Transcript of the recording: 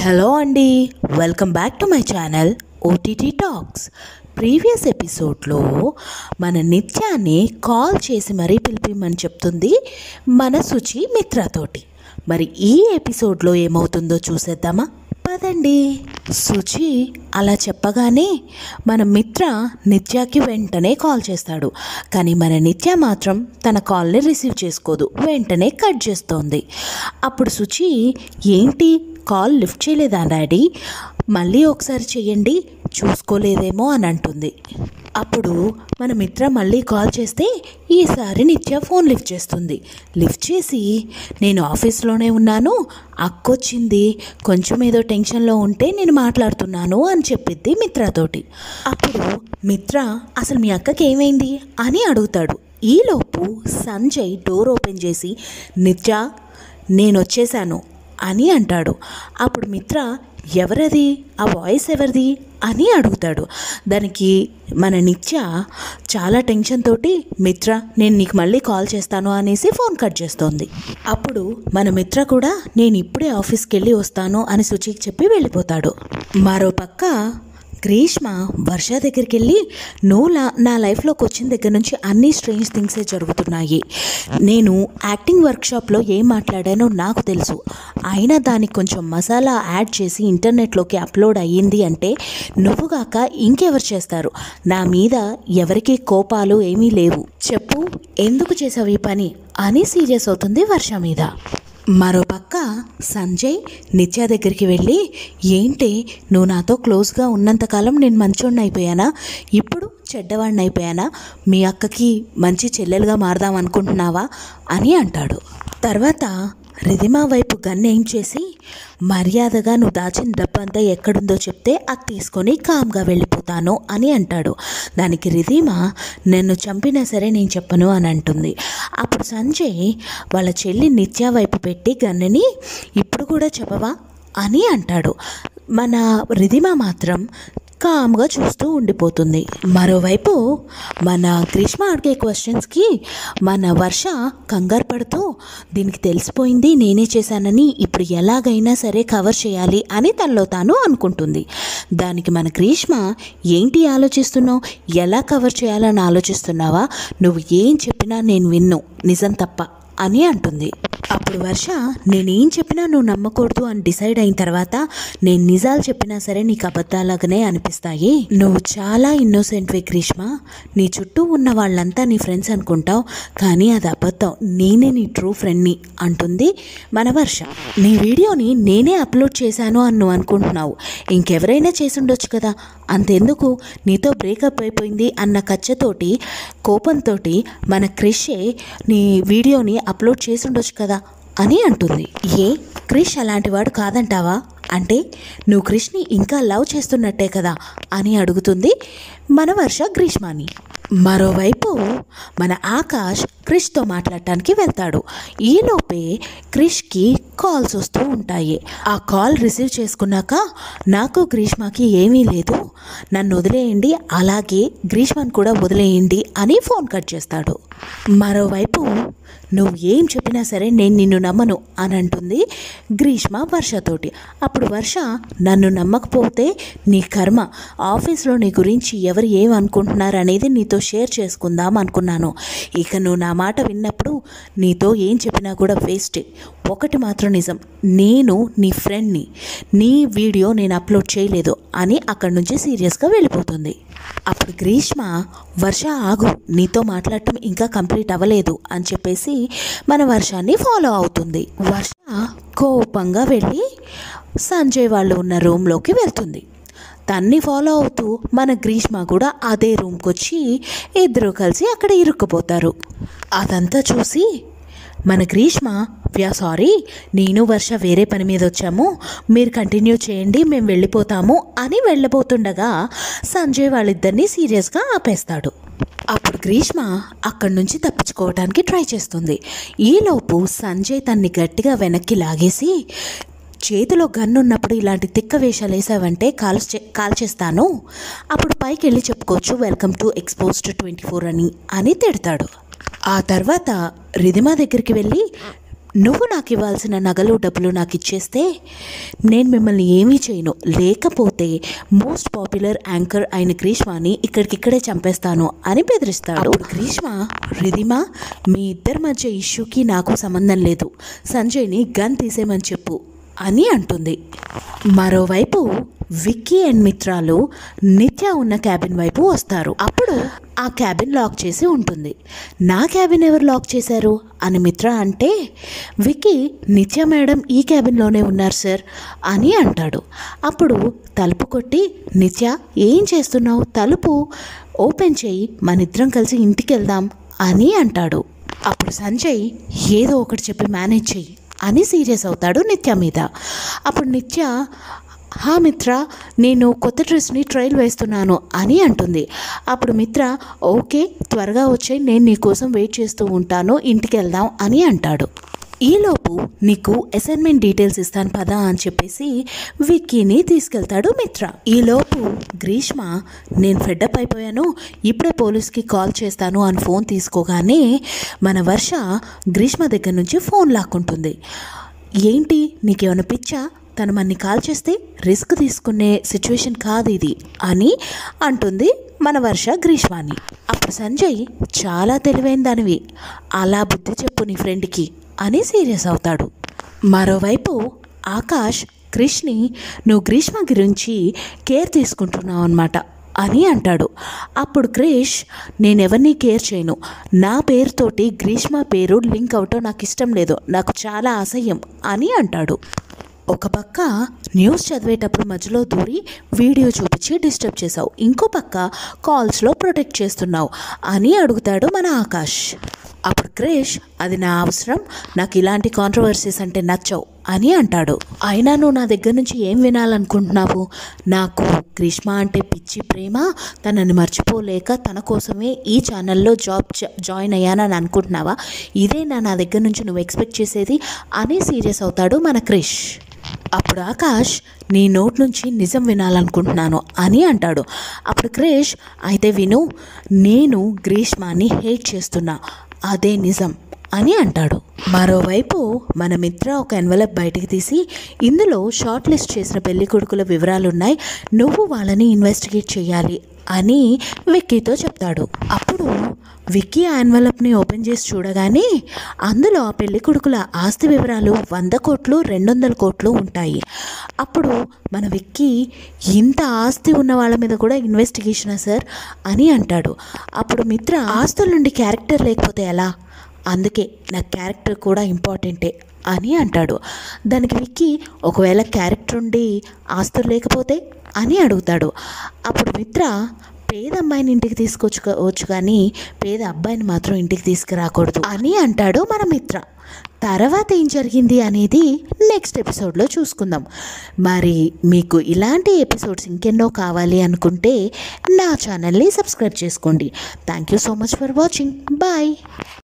hello అండి welcome back to my channel OTT talks previous ఎపిసోడ్లో మన నిత్యాన్ని కాల్ చేసి మరీ పిలిపిమని చెప్తుంది మన శుచి మిత్రతోటి మరి ఈ ఎపిసోడ్లో ఏమవుతుందో చూసేద్దామా పదండి శుచి అలా చెప్పగానే మన మిత్ర నిత్యకి వెంటనే కాల్ చేస్తాడు కానీ మన నిత్య మాత్రం తన కాల్ని రిసీవ్ చేసుకోదు వెంటనే కట్ చేస్తోంది అప్పుడు శుచి ఏంటి కాల్ లిఫ్ట్ చేయలేదా డాడీ మళ్ళీ ఒకసారి చెయ్యండి చూసుకోలేదేమో అని అంటుంది అప్పుడు మన మిత్ర మళ్ళీ కాల్ చేస్తే ఈసారి నిత్య ఫోన్ లిఫ్ట్ చేస్తుంది లిఫ్ట్ చేసి నేను ఆఫీస్లోనే ఉన్నాను అక్కొచ్చింది కొంచెం ఏదో టెన్షన్లో ఉంటే నేను మాట్లాడుతున్నాను అని చెప్పిద్ది మిత్రతోటి అప్పుడు మిత్ర అసలు మీ అక్కకి ఏమైంది అని అడుగుతాడు ఈలోపు సంజయ్ డోర్ ఓపెన్ చేసి నిత్య నేను వచ్చేసాను అని అంటాడు అప్పుడు మిత్ర ఎవరది ఆ వాయిస్ ఎవరిది అని అడుగుతాడు దానికి మన నిత్య చాలా టెన్షన్ తోటి మిత్ర నేను నీకు మళ్ళీ కాల్ చేస్తాను అనేసి ఫోన్ కట్ చేస్తోంది అప్పుడు మన మిత్ర కూడా నేను ఇప్పుడే ఆఫీస్కి వెళ్ళి వస్తాను అని శుచికి చెప్పి వెళ్ళిపోతాడు మరో పక్క గ్రీష్మ వర్ష దగ్గరికి వెళ్ళి నువ్వు నా నా లైఫ్లోకి వచ్చిన దగ్గర నుంచి అన్ని స్ట్రేంజ్ థింగ్సే జరుగుతున్నాయి నేను యాక్టింగ్ వర్క్షాప్లో ఏం మాట్లాడానో నాకు తెలుసు అయినా దానికి కొంచెం మసాలా యాడ్ చేసి ఇంటర్నెట్లోకి అప్లోడ్ అయ్యింది అంటే నువ్వు కాక ఇంకెవరు చేస్తారు నా మీద ఎవరికి కోపాలు ఏమీ లేవు చెప్పు ఎందుకు చేసావు ఈ పని అని సీరియస్ అవుతుంది వర్ష మీద మరోపక్క సంజయ్ నిత్య దగ్గరికి వెళ్ళి ఏంటి నువ్వు నాతో క్లోజ్గా ఉన్నంతకాలం నేను మంచోడిని అయిపోయానా ఇప్పుడు చెడ్డవాడిని అయిపోయానా మీ అక్కకి మంచి చెల్లెలుగా మారదాం అనుకుంటున్నావా అని అంటాడు తర్వాత రిధిమా వైపు గన్ ఏం చేసి మర్యాదగా నువ్వు దాచిన డబ్బంతా ఎక్కడుందో చెప్తే అది తీసుకొని కామ్గా వెళ్ళిపోతాను అని అంటాడు దానికి రిధిమా నన్ను చంపినా సరే నేను చెప్పను అని అంటుంది అప్పుడు సంజయ్ వాళ్ళ చెల్లి నిత్య వైపు పెట్టి గన్నని ఇప్పుడు కూడా చెప్పవా అని అంటాడు మన రిధిమా మాత్రం కామ్గా చూస్తూ ఉండిపోతుంది మరోవైపు మన గ్రీష్మ అడిగే క్వశ్చన్స్కి మన వర్ష కంగారు పడుతూ దీనికి తెలిసిపోయింది నేనే చేశానని ఇప్పుడు ఎలాగైనా సరే కవర్ చేయాలి అని తనలో తాను అనుకుంటుంది దానికి మన గ్రీష్మ ఏంటి ఆలోచిస్తున్నావు ఎలా కవర్ చేయాలని ఆలోచిస్తున్నావా నువ్వు ఏం చెప్పినా నేను విన్ను నిజం తప్ప అని అంటుంది అప్పుడు వర్ష నేనేం చెప్పినా నువ్వు నమ్మకూడదు అని డిసైడ్ అయిన తర్వాత నేను నిజాలు చెప్పినా సరే నీకు అబద్ధాలాగానే అనిపిస్తాయి నువ్వు చాలా ఇన్నోసెంట్వే గ్రీష్మ నీ చుట్టూ ఉన్న వాళ్ళంతా నీ ఫ్రెండ్స్ అనుకుంటావు కానీ అది అబద్ధం నేనే నీ ట్రూ ఫ్రెండ్ని అంటుంది మన వర్ష నీ వీడియోని నేనే అప్లోడ్ చేశాను అని నువ్వు అనుకుంటున్నావు ఇంకెవరైనా చేసి ఉండొచ్చు కదా అంతెందుకు నీతో బ్రేకప్ అయిపోయింది అన్న కచ్చతోటి కోపంతో మన క్రిషే నీ వీడియోని అప్లోడ్ చేసి ఉండొచ్చు కదా అని అంటుంది ఏ క్రిష్ అలాంటివాడు కాదంటావా అంటే నువ్వు క్రిష్ని ఇంకా లవ్ చేస్తున్నట్టే కదా అని అడుగుతుంది మన వర్ష గ్రీష్మాని మరోవైపు మన ఆకాష్ క్రిష్తో మాట్లాడటానికి వెళ్తాడు ఈలోపే క్రిష్కి కాల్స్ వస్తూ ఉంటాయి ఆ కాల్ రిసీవ్ చేసుకున్నాక నాకు గ్రీష్మకి ఏమీ లేదు నన్ను వదిలేయండి అలాగే గ్రీష్మని కూడా వదిలేయండి అని ఫోన్ కట్ చేస్తాడు మరోవైపు నువ్వు ఏం చెప్పినా సరే నేను నిన్ను నమ్మను అని అంటుంది గ్రీష్మ వర్షతోటి అప్పుడు వర్ష నన్ను నమ్మకపోతే నీ కర్మ ఆఫీస్లో నీ గురించి ఎవరు ఏం అనుకుంటున్నారు అనేది నీతో షేర్ చేసుకుందాం అనుకున్నాను ఇక నువ్వు నా మాట విన్నప్పుడు నీతో ఏం చెప్పినా కూడా వేస్టే ఒకటి మాత్రం నిజం నేను నీ ఫ్రెండ్ని నీ వీడియో నేను అప్లోడ్ చేయలేదు అని అక్కడి నుంచి సీరియస్గా వెళ్ళిపోతుంది అప్పుడు గ్రీష్మ వర్ష ఆగు నీతో మాట్లాడటం ఇంకా కంప్లీట్ అవ్వలేదు అని చెప్పేసి మన వర్షాన్ని ఫాలో అవుతుంది వర్ష కోపంగా వెళ్ళి సంజయ్ వాళ్ళు ఉన్న రూమ్లోకి వెళ్తుంది తన్ని ఫాలో అవుతూ మన గ్రీష్మ కూడా అదే రూమ్కి వచ్చి ఇద్దరు కలిసి అక్కడ ఇరుక్కుపోతారు అదంతా చూసి మన గ్రీష్మ వ్యా సారీ నేను వర్ష వేరే పని మీద వచ్చాము మీరు కంటిన్యూ చేయండి మేము వెళ్ళిపోతాము అని వెళ్ళబోతుండగా సంజయ్ వాళ్ళిద్దరినీ సీరియస్గా ఆపేస్తాడు అప్పుడు గ్రీష్మ అక్కడి నుంచి తప్పించుకోవడానికి ట్రై చేస్తుంది ఈలోపు సంజయ్ తన్ని గట్టిగా వెనక్కి లాగేసి చేతిలో గన్ను ఉన్నప్పుడు ఇలాంటి తిక్క వేషాలు వేసావంటే కాల్ కాల్ చేస్తాను అప్పుడు పైకి వెళ్ళి చెప్పుకోవచ్చు welcome to exposed twenty four అని అని తిడతాడు ఆ తర్వాత రిధిమా దగ్గరికి వెళ్ళి నువ్వు నాకు ఇవ్వాల్సిన నగలు డబ్బులు నాకు ఇచ్చేస్తే నేను మిమ్మల్ని ఏమీ చేయను లేకపోతే మోస్ట్ పాపులర్ యాంకర్ అయిన గ్రీష్మాని ఇక్కడికిక్కడే చంపేస్తాను అని బెదిరిస్తాడు అప్పుడు గ్రీష్మ రిధిమా మీ ఇద్దరి మధ్య ఇష్యూకి నాకు సంబంధం లేదు సంజయ్ని గన్ తీసేయమని చెప్పు అని అంటుంది మరోవైపు విక్కీ అండ్ మిత్రాలు నిత్య ఉన్న క్యాబిన్ వైపు వస్తారు అప్పుడు ఆ క్యాబిన్ లాక్ చేసి ఉంటుంది నా క్యాబిన్ ఎవరు లాక్ చేశారు అని మిత్ర అంటే విక్కీ నిత్య మేడం ఈ క్యాబిన్లోనే ఉన్నారు సార్ అని అంటాడు అప్పుడు తలుపు కొట్టి నిత్య ఏం చేస్తున్నావు తలుపు ఓపెన్ చేయి మనిద్దరం కలిసి ఇంటికి వెళ్దాం అని అంటాడు అప్పుడు సంజయ్ ఏదో ఒకటి చెప్పి మేనేజ్ చెయ్యి అని సీరియస్ అవుతాడు నిత్య మీద అప్పుడు నిత్య హా మిత్ర నేను కొత్త డ్రెస్ని ట్రైల్ వేస్తున్నాను అని అంటుంది అప్పుడు మిత్ర ఓకే త్వరగా వచ్చాయి నేను నీకోసం వెయిట్ చేస్తూ ఉంటాను ఇంటికి వెళ్దాం అని అంటాడు ఈలోపు నీకు అసైన్మెంట్ డీటెయిల్స్ ఇస్తాను పదా అని చెప్పేసి విక్కీని తీసుకెళ్తాడు మిత్ర ఈలోపు గ్రీష్మ నేను ఫెడ్డప్ అయిపోయాను ఇప్పుడే పోలీస్కి కాల్ చేస్తాను అని ఫోన్ తీసుకోగానే మన వర్ష గ్రీష్మ దగ్గర నుంచి ఫోన్ లాక్కుంటుంది ఏంటి నీకేమైనా పిచ్చా తను మన్ని కాల్ చేస్తే రిస్క్ తీసుకునే సిచ్యువేషన్ కాదు ఇది అని అంటుంది మన వర్ష గ్రీష్మాని అప్పుడు సంజయ్ చాలా తెలివైన దానివి అలా బుద్ధి చెప్పు నీ ఫ్రెండ్కి అని సీరియస్ అవుతాడు మరోవైపు ఆకాష్ క్రిష్ని నువ్వు గ్రీష్మ గురించి కేర్ తీసుకుంటున్నావు అనమాట అని అంటాడు అప్పుడు క్రిష్ నేనెవరిని కేర్ చేయను నా పేరుతోటి గ్రీష్మ పేరు లింక్ అవటం నాకు ఇష్టం లేదు నాకు చాలా అసహ్యం అని అంటాడు ఒక పక్క న్యూస్ చదివేటప్పుడు మధ్యలో దూరి వీడియో చూపించి డిస్టర్బ్ చేసావు ఇంకో పక్క కాల్స్లో ప్రొటెక్ట్ చేస్తున్నావు అని అడుగుతాడు మన ఆకాష్ అప్పుడు క్రిష్ అది నా అవసరం నాకు ఇలాంటి కాంట్రవర్సీస్ అంటే నచ్చవు అని అంటాడు అయినా నువ్వు నా దగ్గర నుంచి ఏం వినాలనుకుంటున్నావు నాకు గ్రీష్మ అంటే పిచ్చి ప్రేమ తనని మర్చిపోలేక తన కోసమే ఈ ఛానల్లో జాబ్ జ- జాయిన్ అయ్యానని అనుకుంటున్నావా ఇదే నా నా దగ్గర నుంచి నువ్వు ఎక్స్పెక్ట్ చేసేది అని సీరియస్ అవుతాడు మన క్రిష్ అప్పుడు ఆకాష్ నీ నోట్ నుంచి నిజం వినాలనుకుంటున్నాను అని అంటాడు అప్పుడు క్రిష్ అయితే విను నేను గ్రీష్మాని హేట్ చేస్తున్నా అదే నిజం అని అంటాడు మరోవైపు మన మిత్ర ఒక ఎన్వలప్ బయటికి తీసి ఇందులో షార్ట్ లిస్ట్ చేసిన పెళ్లి కొడుకుల వివరాలు ఉన్నాయి నువ్వు వాళ్ళని ఇన్వెస్టిగేట్ చేయాలి అని విక్కీతో చెప్తాడు అప్పుడు విక్కీ ఆ ఎన్వలప్ని ఓపెన్ చేసి చూడగానే అందులో ఆ పెళ్లి కొడుకుల ఆస్తి వివరాలు వంద కోట్లు రెండు వందల కోట్లు ఉంటాయి అప్పుడు మన విక్కీ ఇంత ఆస్తి ఉన్న వాళ్ళ మీద కూడా ఇన్వెస్టిగేషనా సార్ అని అంటాడు అప్పుడు మిత్ర ఆస్తుల నుండి క్యారెక్టర్ లేకపోతే ఎలా అందుకే నా క్యారెక్టర్ కూడా ఇంపార్టెంటే అని అంటాడు దానికి విక్కీ ఒకవేళ క్యారెక్టర్ ఉండి ఆస్తులు లేకపోతే అని అడుగుతాడు అప్పుడు మిత్ర పేద అమ్మాయిని ఇంటికి తీసుకొచ్చుకోవచ్చు కానీ పేద అబ్బాయిని మాత్రం ఇంటికి తీసుకురాకూడదు అని అంటాడు మన మిత్ర తర్వాత ఏం జరిగింది అనేది నెక్స్ట్ ఎపిసోడ్లో చూసుకుందాం మరి మీకు ఇలాంటి ఎపిసోడ్స్ ఇంకెన్నో కావాలి అనుకుంటే నా ఛానల్ని సబ్స్క్రైబ్ చేసుకోండి thank you so much for watching bye